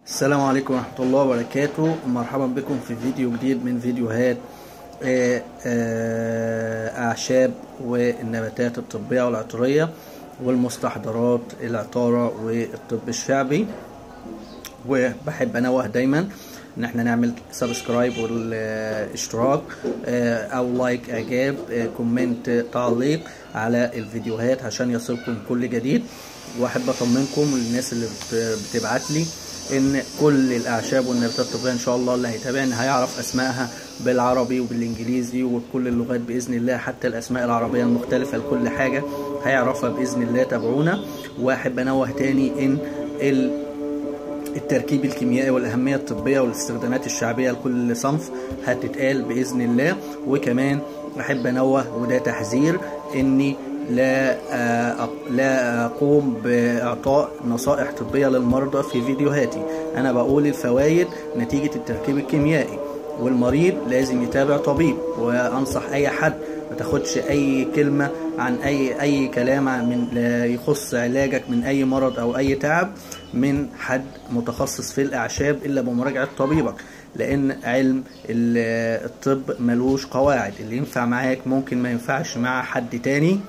السلام عليكم ورحمة الله وبركاته مرحبا بكم في فيديو جديد من فيديوهات آه، آه، أعشاب والنباتات الطبية والعطرية والمستحضرات العطارة والطب الشعبي وبحب انوه دايما ان احنا نعمل سبسكرايب والاشتراك آه، او لايك اعجاب آه، كومنت تعليق على الفيديوهات عشان يصلكم كل جديد واحب اطمنكم للناس اللي بت- بتبعت لي ان كل الاعشاب والنباتات الطبيه ان شاء الله اللي هيتابعني هيعرف اسمائها بالعربي وبالانجليزي وبكل اللغات باذن الله حتى الاسماء العربيه المختلفه لكل حاجه هيعرفها باذن الله تابعونا واحب انوه تاني ان ال التركيب الكيميائي والأهمية الطبية والاستخدامات الشعبية لكل صنف هتتقال بإذن الله وكمان أحب أنوه وده تحذير إني لا آه، لا أقوم بإعطاء نصائح طبية للمرضى في فيديوهاتي أنا بقول الفوائد نتيجة التركيب الكيميائي والمريض لازم يتابع طبيب وأنصح أي حد ما تاخدش اي كلمه عن اي اي كلام عن- من لا يخص علاجك من اي مرض او اي تعب من حد متخصص في الاعشاب الا بمراجعه طبيبك لان علم ال- الطب ملوش قواعد اللي ينفع معاك ممكن ما ينفعش مع حد تاني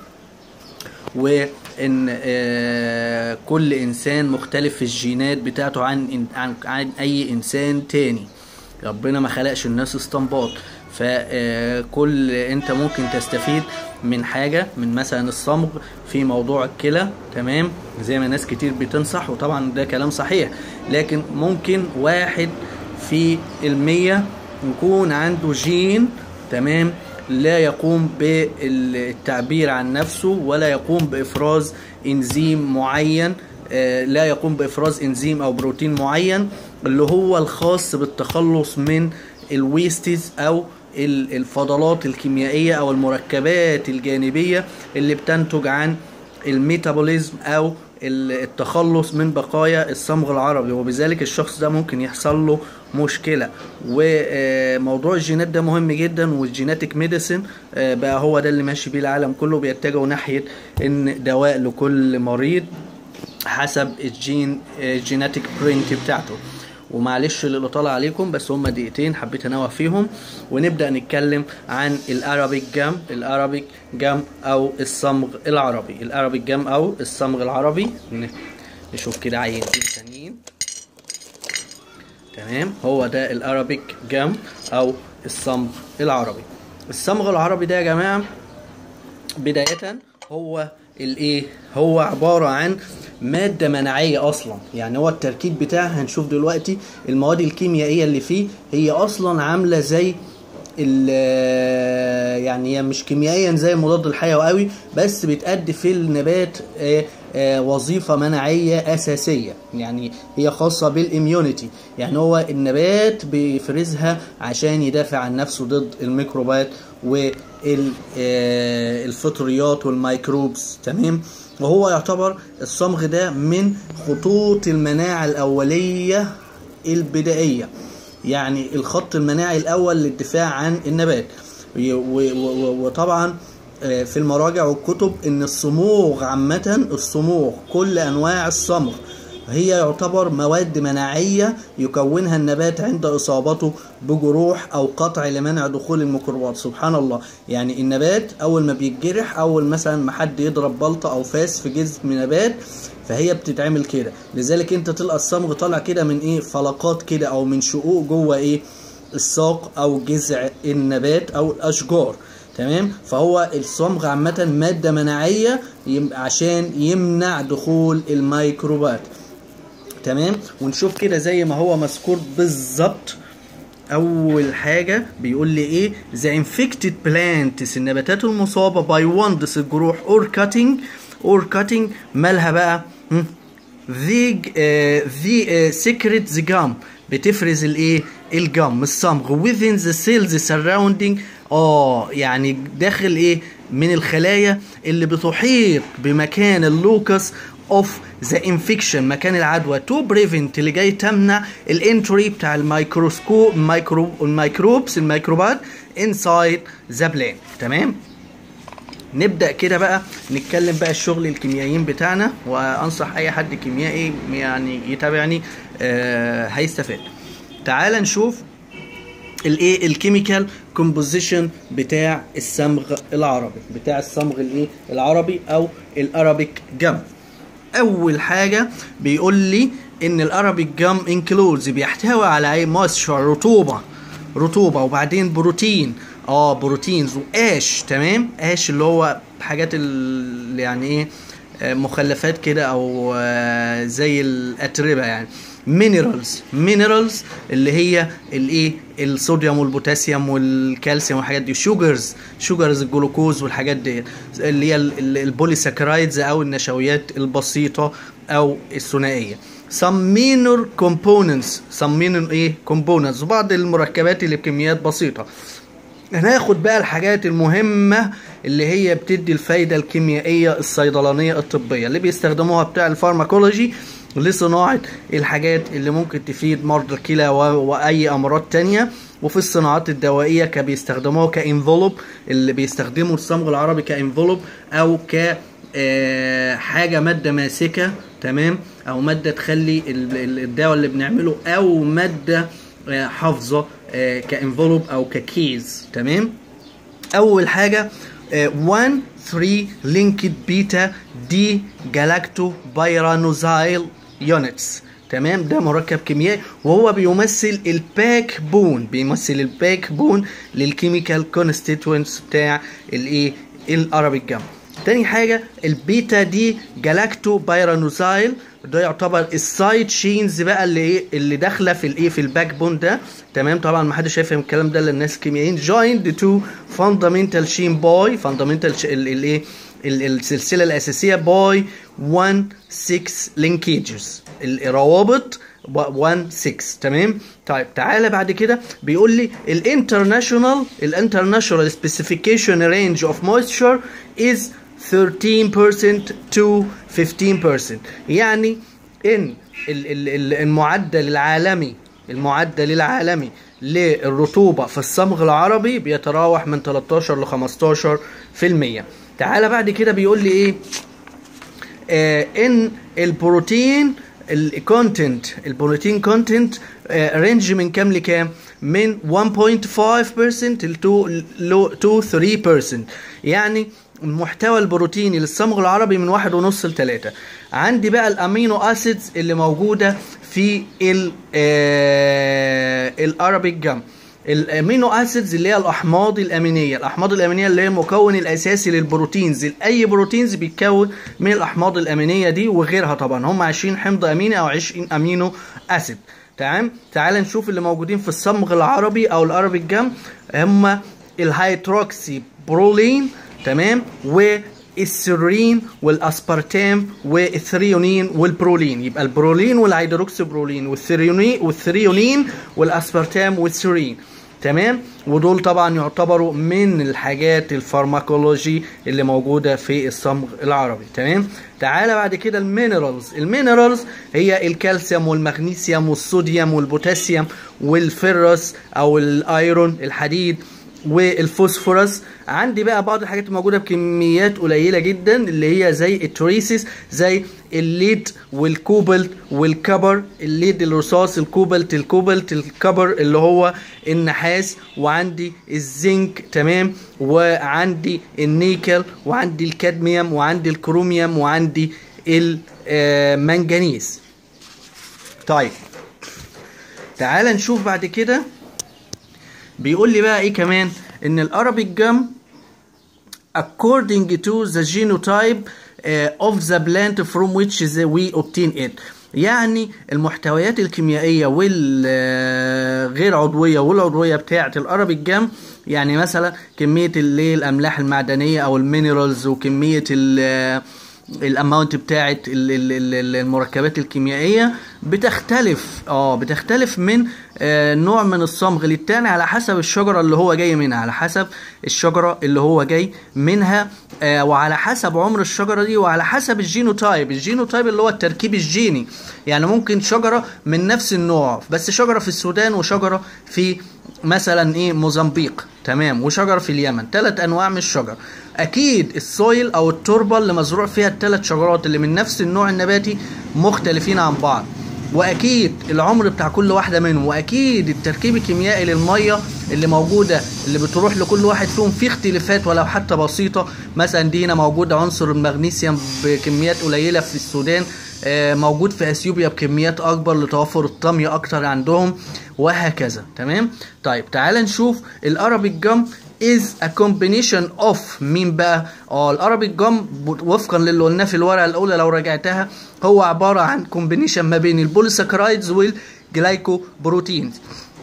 وان آه، كل انسان مختلف في الجينات بتاعته عن عن عن اي انسان تاني ربنا ما خلقش الناس استنباط فكل انت ممكن تستفيد من حاجه من مثلا الصمغ في موضوع الكلى تمام زي ما ناس كتير بتنصح وطبعا ده كلام صحيح لكن ممكن واحد في المية يكون عنده جين تمام لا يقوم بالتعبير عن نفسه ولا يقوم بافراز انزيم معين آه، لا يقوم بافراز انزيم او بروتين معين اللي هو الخاص بالتخلص من الويستز او ال- الفضلات الكيميائيه او المركبات الجانبيه اللي بتنتج عن الميتابوليزم او ال- التخلص من بقايا الصمغ العربي وبذلك الشخص ده ممكن يحصل له مشكله وموضوع الجينات ده مهم جدا والجيناتيك ميديسن بقى هو ده اللي ماشي بيه العالم كله بيتجهوا ناحيه ان دواء لكل مريض حسب الجين الجيناتيك برينت بتاعته ومعلش للإطالة عليكم بس هما دقيقتين حبيت انوه فيهم ونبدأ نتكلم عن الارابيك جام الارابيك جام او الصمغ العربي الارابيك جام او الصمغ العربي ن- نشوف كده عينتين تانيين تمام هو ده الارابيك جام او الصمغ العربي الصمغ العربي ده يا جماعه بداية هو الايه هو عبارة عن مادة مناعية اصلا يعني هو التركيب بتاعها هنشوف دلوقتي المواد الكيميائية اللي فيه هي اصلا عاملة زي ال- يعني هي مش كيميائيا زي المضاد الحيوي قوي بس بتأدي في النبات آه، آه، وظيفة مناعية أساسية يعني هي خاصة بالإميونيتي يعني هو النبات بيفرزها عشان يدافع عن نفسه ضد الميكروبات والفطريات والميكروبس تمام وهو يعتبر الصمغ ده من خطوط المناعة الأولية البدائية يعني الخط المناعي الأول للدفاع عن النبات و- و- و- وطبعا آه، في المراجع والكتب ان الصموغ عامة الصموغ كل انواع الصمغ هي يعتبر مواد مناعية يكونها النبات عند إصابته بجروح أو قطع لمنع دخول الميكروبات سبحان الله يعني النبات أول ما بيتجرح أول مثلا ما حد يضرب بلطة أو فاس في جسم نبات فهي بتتعمل كده لذلك انت تلقى الصمغ طالع كده من ايه فلقات كده او من شقوق جوه ايه الساق او جذع النبات او الاشجار تمام فهو الصمغ عامة مادة مناعية يم- عشان يمنع دخول الميكروبات تمام ونشوف كده زي ما هو مذكور بالظبط اول حاجه بيقول لي ايه the infected plants النباتات المصابه باي وندس الجروح اور كاتنج اور كاتنج مالها بقى هم؟ the uh, the uh, secret the gum بتفرز الايه الجم الصمغ within the cells surrounding اه يعني داخل ايه من الخلايا اللي بتحيط بمكان اللوكس اوف ذا انفكشن مكان العدوى تو بريفنت اللي جاي تمنع الانتري بتاع الميكروسكوب الميكرو الميكروبس الميكروبات انسايد ذا بلان تمام نبدا كده بقى نتكلم بقى الشغل الكيميائيين بتاعنا وانصح اي حد كيميائي يعني يتابعني آه هيستفاد تعال نشوف الايه الكيميكال كومبوزيشن بتاع الصمغ العربي بتاع الصمغ الايه العربي او الارابيك جم اول حاجه بيقول لي ان الارابيك جم انكلودز بيحتوي على ايه مويستشر رطوبه رطوبه وبعدين بروتين اه بروتينز واش تمام اش اللي هو حاجات اللي يعني ايه آه، مخلفات كده او آه، زي الاتربه يعني مينرالز مينرالز اللي هي الايه الصوديوم والبوتاسيوم والكالسيوم والحاجات دي شوجرز شوجرز الجلوكوز والحاجات دي اللي هي ال- ال- البوليساكرايدز او النشويات البسيطه او الثنائيه some minor components some minor ايه components وبعض المركبات اللي بكميات بسيطه هناخد بقى الحاجات المهمة اللي هي بتدي الفايدة الكيميائية الصيدلانية الطبية اللي بيستخدموها بتاع الفارماكولوجي لصناعة الحاجات اللي ممكن تفيد مرضى الكلى و- وأي أمراض تانية وفي الصناعات الدوائية كبيستخدموها كانفلوب اللي بيستخدموا الصمغ العربي كانفلوب أو ك آه، حاجة مادة ماسكة تمام أو مادة تخلي ال- ال- الدواء اللي بنعمله أو مادة آه، حافظة آه، كانفلوب أو ككيز تمام اول حاجه 1 3 لينكد بيتا دي جالاكتو بايرانوزايل يونتس تمام ده مركب كيميائي وهو بيمثل الباك بون بيمثل الباك بون للكيميكال كونستيتوينتس بتاع الايه الارابيك جام تاني حاجة البيتا دي جالاكتو بايرانوزايل ده يعتبر السايد شينز بقى اللي ايه اللي داخله في الايه في الباك بون ده تمام طبعا ما حدش هيفهم الكلام ده الا الناس الكيميائيين جويند تو فاندامنتال شين باي فاندامنتال الايه ال- السلسله الاساسيه باي 1 6 لينكيجز الروابط 1 6 تمام طيب تعالى بعد كده بيقول لي الانترناشونال الانترناشونال سبيسيفيكيشن رينج اوف مويستشر از 13% to 15% يعني ان ال- ال- ال- المعدل العالمي المعدل العالمي للرطوبة في الصمغ العربي بيتراوح من 13 ل 15 في المية تعالى بعد كده بيقول لي ايه آه ان البروتين الكونتنت البروتين كونتنت رينج من كام لكام من 1.5% ل 2 3% يعني محتوى البروتيني للصمغ العربي من واحد ونص لتلاتة عندي بقى الامينو اسيدز اللي موجوده في ال الارابيك جام الامينو اسيدز اللي هي الاحماض الامينيه الاحماض الامينيه اللي هي المكون الاساسي للبروتينز اي بروتينز بيتكون من الاحماض الامينيه دي وغيرها طبعا هم 20 حمض اميني او 20 امينو اسيد تمام تعال نشوف اللي موجودين في الصمغ العربي او الارابيك جام هم الهيدروكسي برولين تمام والسيرين والاسبرتام والثريونين والبرولين يبقى البرولين والهيدروكسي برولين والثريونين والثريونين والاسبرتام والسيرين تمام ودول طبعا يعتبروا من الحاجات الفارماكولوجي اللي موجوده في الصمغ العربي تمام تعالى بعد كده المينرالز المينرالز هي الكالسيوم والمغنيسيوم والصوديوم والبوتاسيوم والفيروس او الايرون الحديد والفوسفورس عندي بقى بعض الحاجات الموجوده بكميات قليله جدا اللي هي زي التريسيس زي الليد والكوبلت والكبر الليد الرصاص الكوبلت الكوبلت الكبر اللي هو النحاس وعندي الزنك تمام وعندي النيكل وعندي الكادميوم وعندي الكروميوم وعندي المنجنيز طيب تعال نشوف بعد كده بيقول لي بقى ايه كمان ان الارابيك جام according to the genotype uh, of the plant from which the we obtain it يعني المحتويات الكيميائية والغير عضوية والعضوية بتاعة الارابيك جام يعني مثلا كمية اللي الاملاح المعدنية او المينرالز وكمية الاماونت بتاعه المركبات الكيميائيه بتختلف اه بتختلف من آه نوع من الصمغ للتاني على حسب الشجره اللي هو جاي منها على حسب الشجره اللي هو جاي منها آه وعلى حسب عمر الشجره دي وعلى حسب الجينوتايب الجينوتايب اللي هو التركيب الجيني يعني ممكن شجره من نفس النوع بس شجره في السودان وشجره في مثلا ايه موزمبيق تمام وشجره في اليمن ثلاث انواع من الشجر اكيد السويل او التربه اللي مزروع فيها الثلاث شجرات اللي من نفس النوع النباتي مختلفين عن بعض واكيد العمر بتاع كل واحده منهم واكيد التركيب الكيميائي للميه اللي موجوده اللي بتروح لكل واحد فيهم في اختلافات ولو حتى بسيطه مثلا دي هنا موجود عنصر المغنيسيوم بكميات قليله في السودان آه، موجود في اثيوبيا بكميات اكبر لتوفر الطمي اكتر عندهم وهكذا تمام طيب تعال نشوف الارابيك جام is a combination of مين بقى اه الارابيك جام وفقا للي قلناه في الورقه الاولى لو راجعتها هو عباره عن كومبينيشن ما بين البوليساكرايدز والجلايكوبروتينز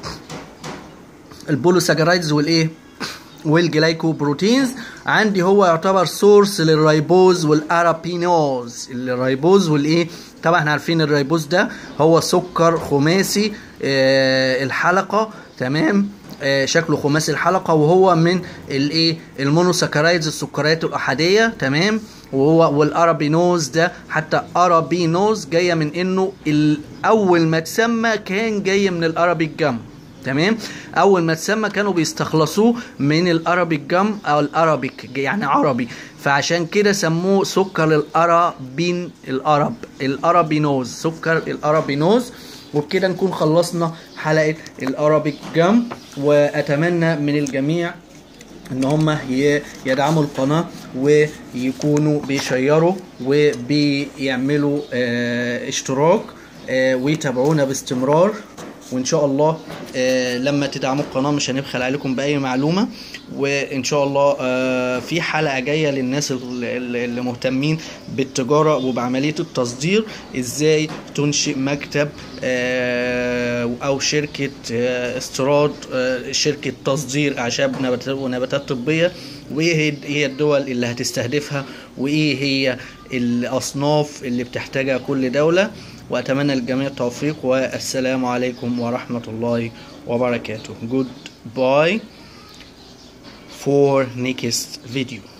البوليساكرايدز والايه والجلايكوبروتينز عندي هو يعتبر سورس للريبوز والارابينوز الريبوز والايه طبعا احنا عارفين الريبوز ده هو سكر خماسي آه الحلقه تمام آه شكله خماسي الحلقه وهو من الايه المونوساكرايدز السكريات الاحاديه تمام وهو والارابينوز ده حتى ارابينوز جايه من انه اول ما تسمى كان جاي من الارابيك جام تمام اول ما تسمى كانوا بيستخلصوه من الارابيك جام او الارابيك يعني عربي فعشان كده سموه سكر الارابين الارب الارابينوز سكر الارابينوز وبكده نكون خلصنا حلقه الارابيك جام واتمنى من الجميع ان هم يدعموا القناه ويكونوا بيشيروا وبيعملوا اه اشتراك اه ويتابعونا باستمرار وان شاء الله آه لما تدعموا القناه مش هنبخل عليكم باي معلومه وان شاء الله آه في حلقه جايه للناس اللي مهتمين بالتجاره وبعمليه التصدير ازاي تنشئ مكتب آه او شركه استيراد شركه تصدير اعشاب ونباتات طبيه وايه هي الدول اللي هتستهدفها وايه هي الاصناف اللي بتحتاجها كل دوله وأتمنى للجميع التوفيق والسلام عليكم ورحمة الله وبركاته Goodbye for next video